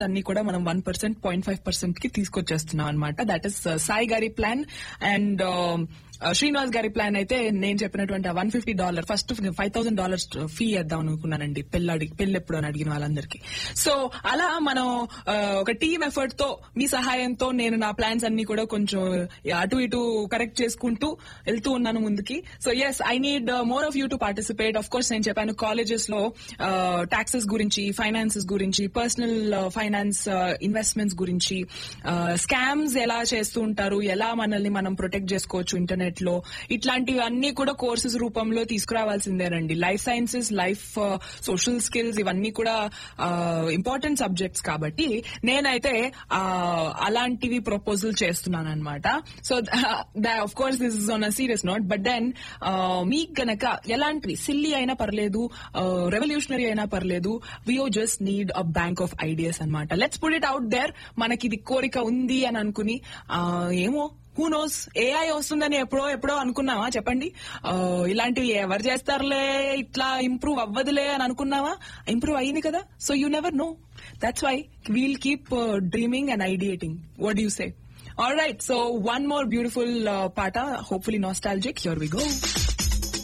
అన్ని కూడా మనం one percent point five percent కి తీసుకొచ్చేస్తున్నాం అనమాట దట్ ఇస్ సాయి గారి ప్లాన్ అండ్ శ్రీనివాస్ గారి ప్లాన్ అయితే నేను చెప్పినటువంటి one fifty dollar first five thousand dollars fee వేద్దాం అనుకున్నానండి పెళ్ళి పెళ్లి ఎప్పుడు అని అడిగిన వాళ్ళందరికీ సో అలా మనం ఆ, ఒక టీమ్ ఎఫర్ట్ తో మీ సహాయంతో నేను నా ప్లాన్స్ అన్ని కూడా కొంచెం అటు ఇటు కరెక్ట్ చేసుకుంటూ వెళ్తూ ఉన్నాను ముందుకి so yes I need more of you to participate of course నేను చెప్పాను కాలేజెస్ లో టాక్సెస్ గురించి ఫైనాన్సెస్ గురించి పర్సనల్ ఫైనాన్స్ ఇన్వెస్ట్మెంట్స్ గురించి స్కామ్స్ ఎలా చేస్తూ ఉంటారు ఎలా మనల్ని మనం ప్రొటెక్ట్ చేసుకోవచ్చు ఇంటర్నెట్ లో ఇట్లాంటివన్నీ కూడా కోర్సెస్ రూపంలో తీసుకురావాల్సిందేనండి life sciences life social skills ఇవన్నీ కూడా ఇంపార్టెంట్ సబ్జెక్ట్స్ కాబట్టి నేనైతే ఆ, అలాంటివి ప్రపోజల్ చేస్తున్నాను అనమాట so of course this is on a serious note but then మీకు గనక ఎలాంటివి సిల్లీ అయినా పర్లేదు రెవల్యూషనరీ అయినా పర్లేదు we just need a bank of ideas అనమాట let's put it out there మనకి ఇది కోరిక ఉంది అని అనుకుని ఆ, ఏమో హూ నోస్ ఏఐ వస్తుందని ఎప్పుడో ఎప్పుడో అనుకున్నావా చెప్పండి ఆ, ఇలాంటివి ఎవరు చేస్తారులే ఇట్లా ఇంప్రూవ్ అవ్వదులే అని అనుకున్నావా ఇంప్రూవ్ అయ్యింది కదా so you never know that's why we'll keep dreaming and ideating what you say all right so one more beautiful పాట hopefully nostalgic here we go